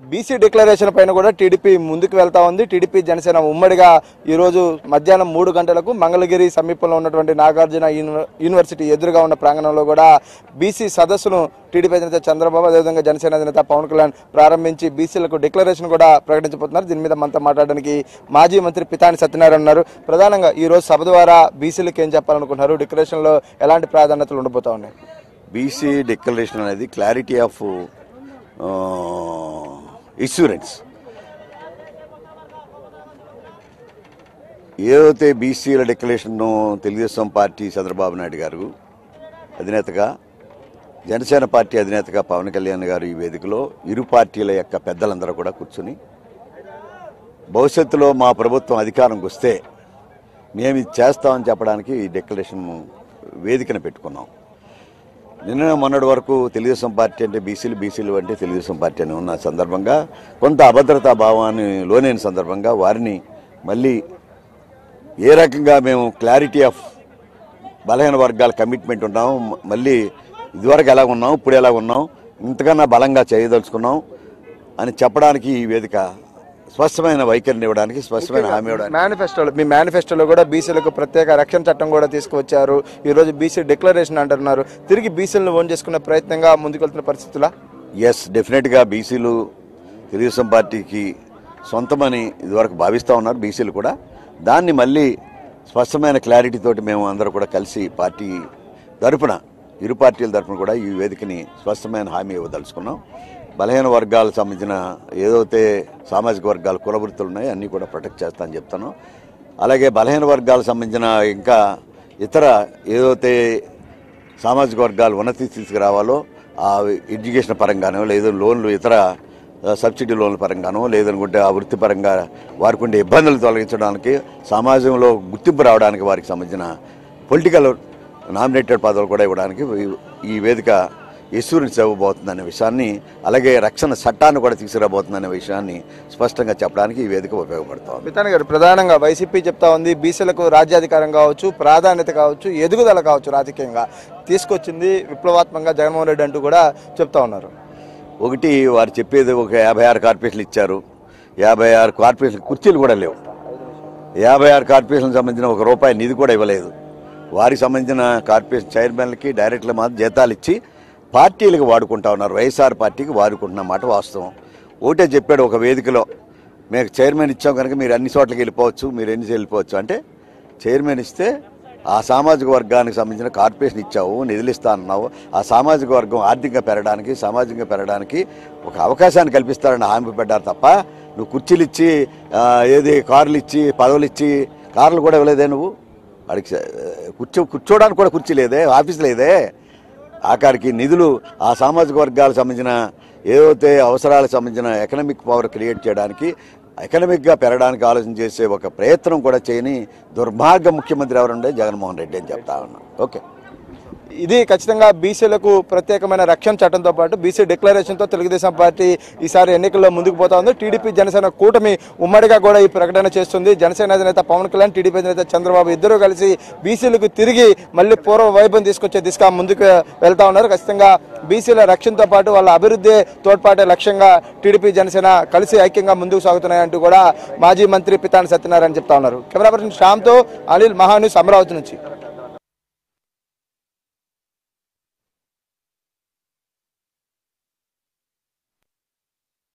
BC declaration పైన కూడా TDP ముందుకు వెళ్తా ఉంది టీడీపీ జనసేన ఉమ్మడిగా ఈరోజు మధ్యాహ్నం మూడు గంటలకు మంగళగిరి సమీపంలో ఉన్నటువంటి నాగార్జున యూనివ- యూనివర్సిటీ ఎదురుగా ఉన్న ప్రాంగణంలో కూడా బీసీ సదస్సును టీడీపీ అధినేత చంద్రబాబు అదేవిధంగా జనసేన అధినేత పవన్ కళ్యాణ్ ప్రారంభించి బీసీలకు డిక్లరేషన్ కూడా ప్రకటించబోతున్నారు దీని మీద మనతో మాట్లాడడానికి మాజీ మంత్రి పితాని సత్యనారాయణ ఉన్నారు ప్రధానంగా ఈ రోజు సభ ద్వారా బీసీలకు ఏం చెప్పాలనుకుంటున్నారు డిక్లరేషన్లో ఎలాంటి ప్రాధాన్యతలు ఉండబోతా ఉన్నాయి బీసీ డిక్లరేషన్ అనేది క్లారిటీ ఆఫ్ ఇన్సూరెన్స్ ఏదైతే బీసీల డిక్లరేషన్ను తెలుగుదేశం పార్టీ చంద్రబాబు నాయుడు గారు అధినేతగా జనసేన పార్టీ అధినేతగా పవన్ కళ్యాణ్ గారు ఈ వేదికలో ఇరు పార్టీల యొక్క పెద్దలందరూ కూడా కూర్చుని భవిష్యత్తులో మా ప్రభుత్వం అధికారంకి వస్తే మేము ఇది చేస్తామని చెప్పడానికి ఈ డిక్లరేషన్ వేదికను పెట్టుకున్నాం నిన్న మొన్నటి వరకు తెలుగుదేశం పార్టీ అంటే బీసీలు బీసీలు అంటే తెలుగుదేశం పార్టీ అని ఉన్న సందర్భంగా కొంత అభద్రతా భావాన్ని లోనైన సందర్భంగా వారిని మళ్ళీ ఏ రకంగా మేము క్లారిటీ ఆఫ్ బలహీన వర్గాల కమిట్మెంట్ ఉన్నాం మ- మళ్ళీ ఇదివరకు ఎలా ఉన్నాం ఇప్పుడు ఎలా ఉన్నాం ఇంతకన్నా బలంగా చేయదలుచుకున్నాం అని చెప్పడానికి ఈ వేదిక స్పష్టమైన వైఖరిని ఇవ్వడానికి స్పష్టమైన హామీ ఇవ్వడానికి మేనిఫెస్టోలో మీ మేనిఫెస్టోలో కూడా బీసీలకు ప్రత్యేక రక్షణ చట్టం కూడా తీసుకువచ్చారు ఈ రోజు బీసీ డిక్లరేషన్ అంటున్నారు తిరిగి బీసీలను ఓన్ చేసుకునే ప్రయత్నంగా ముందుకెళ్తున్న పరిస్థితులా ఎస్ డెఫినెట్గా బీసీలు తెలుగుదేశం పార్టీకి సొంతమని ఇదివరకు భావిస్తూ ఉన్నారు బీసీలు కూడా దాన్ని మళ్ళీ స్పష్టమైన క్లారిటీ తోటి మేము అందరూ కూడా కలిసి పార్టీ తరపున ఇరు పార్టీల తరపున కూడా ఈ వేదికని స్పష్టమైన హామీ ఇవ్వదలుచుకున్నాం బలహీన వర్గాలకు సంబంధించిన ఏదైతే సామాజిక వర్గాలు కులవృత్తులు ఉన్నాయో అన్నీ కూడా ప్రొటెక్ట్ చేస్తానని చెప్తాను అలాగే బలహీన వర్గాలకు సంబంధించిన ఇంకా ఇతర ఏదైతే సామాజిక వర్గాలు ఉన్నతి తీసుకురావాలో ఆ ఎడ్యుకేషన్ పరంగానో లేదా లోన్లు ఇతర ఆ, సబ్సిడీ లోన్ల పరంగానో లేదనుకుంటే ఆ వృత్తిపరంగా వారికి ఉండే ఇబ్బందులు తొలగించడానికి సమాజంలో గుర్తింపు రావడానికి వారికి సంబంధించిన పొలిటికల్ నామినేటెడ్ పదవులు కూడా ఇవ్వడానికి ఈ- ఈ వేదిక ఎస్యూరెన్స్ ఇవ్వబోతుందనే విషయాన్ని అలాగే రక్షణ చట్టాన్ని కూడా తీసుకురాబోతుందనే విషయాన్ని స్పష్టంగా చెప్పడానికి ఈ వేదిక ఉపయోగపడుతోంది మితాని గారు ప్రధానంగా వైసీపీ చెప్తా ఉంది బీసీలకు రాజ్యాధికారం కావచ్చు ప్రాధాన్యత కావచ్చు ఎదుగుదల కావచ్చు రాజకీయంగా తీసుకొచ్చింది విప్లవాత్మకంగా జగన్మోహన్ రెడ్డి అంటూ కూడా చెప్తా ఉన్నారు ఒకటి వారు చెప్పేది ఒక యాభై ఆరు కార్పొరేషన్లు ఇచ్చారు యాభై ఆరు కార్పొరేషన్ కుర్చీలు కూడా లేవు యాభై ఆరు కార్పొరేషన్లకు సంబంధించిన ఒక రూపాయి నిధి కూడా ఇవ్వలేదు వారికి సంబంధించిన కార్పొరేషన్ చైర్మన్లకి డైరెక్టర్ల మాత్రం జీతాలు ఇచ్చి పార్టీలకు వాడుకుంటా ఉన్నారు వైఎస్ఆర్ పార్టీకి వాడుకుంటున్న మాట వాస్తవం ఒకటే చెప్పాడు ఒక వేదికలో మీకు చైర్మన్ ఇచ్చాం కనుక మీరు అన్ని చోట్లకి వెళ్ళిపోవచ్చు మీరు ఎన్ని వెళ్ళిపోవచ్చు అంటే చైర్మన్ ఇస్తే ఆ సామాజిక వర్గానికి సంబంధించిన కార్పొరేషన్ ఇచ్చావు నిధులు ఇస్తా అన్నావు ఆ సామాజిక వర్గం ఆర్థికంగా పెరగడానికి సామాజికంగా పెరగడానికి ఒక అవకాశాన్ని కల్పిస్తారని హామీ పెట్టారు తప్ప నువ్వు కుర్చీలు ఇచ్చి ఆ, ఏది కార్లు ఇచ్చి పదవులు ఇచ్చి కార్లు కూడా ఇవ్వలేదే నువ్వు వాడికి స- కూర్చో కూర్చోడానికి కూడా కుర్చీ లేదే ఆఫీస్ లేదే ఆఖరికి నిధులు ఆ సామాజిక వర్గాలకు సంబంధించిన ఏదైతే అవసరాలకు సంబంధించిన ఎకనామిక్ పవర్ క్రియేట్ చేయడానికి ఎకనామిక్గా పెరగడానికి ఆలోచన చేసే ఒక ప్రయత్నం కూడా చేయని దుర్మార్గ ముఖ్యమంత్రి ఎవరుండే జగన్మోహన్ రెడ్డి అని చెప్తా ఉన్నా ఓకే ఇది ఖచ్చితంగా బీసీలకు ప్రత్యేకమైన రక్షణ చట్టంతో పాటు బీసీ డిక్లరేషన్తో తెలుగుదేశం పార్టీ ఈసారి ఎన్నికల్లో ముందుకు పోతా ఉంది టీడీపీ జనసేన కూటమి ఉమ్మడిగా కూడా ఈ ప్రకటన చేస్తుంది జనసేన అధినేత పవన్ కళ్యాణ్ టీడీపీ అధినేత చంద్రబాబు ఇద్దరు కలిసి బీసీలకు తిరిగి మళ్ళీ పూర్వ వైభవం తీసుకొచ్చే దిశగా ముందుకు వెళ్తా ఉన్నారు ఖచ్చితంగా బీసీల రక్షణతో పాటు వాళ్ళ అభివృద్ధి తోడ్పాటే లక్ష్యంగా టీడీపీ జనసేన కలిసి ఐక్యంగా ముందుకు సాగుతున్నాయంటూ కూడా మాజీ మంత్రి పితాని సత్యనారాయణ చెప్తా ఉన్నారు కెమెరా పర్సన్ శ్యామ్తో అనిల్ మహాన్యూస్ అమరావతి నుంచి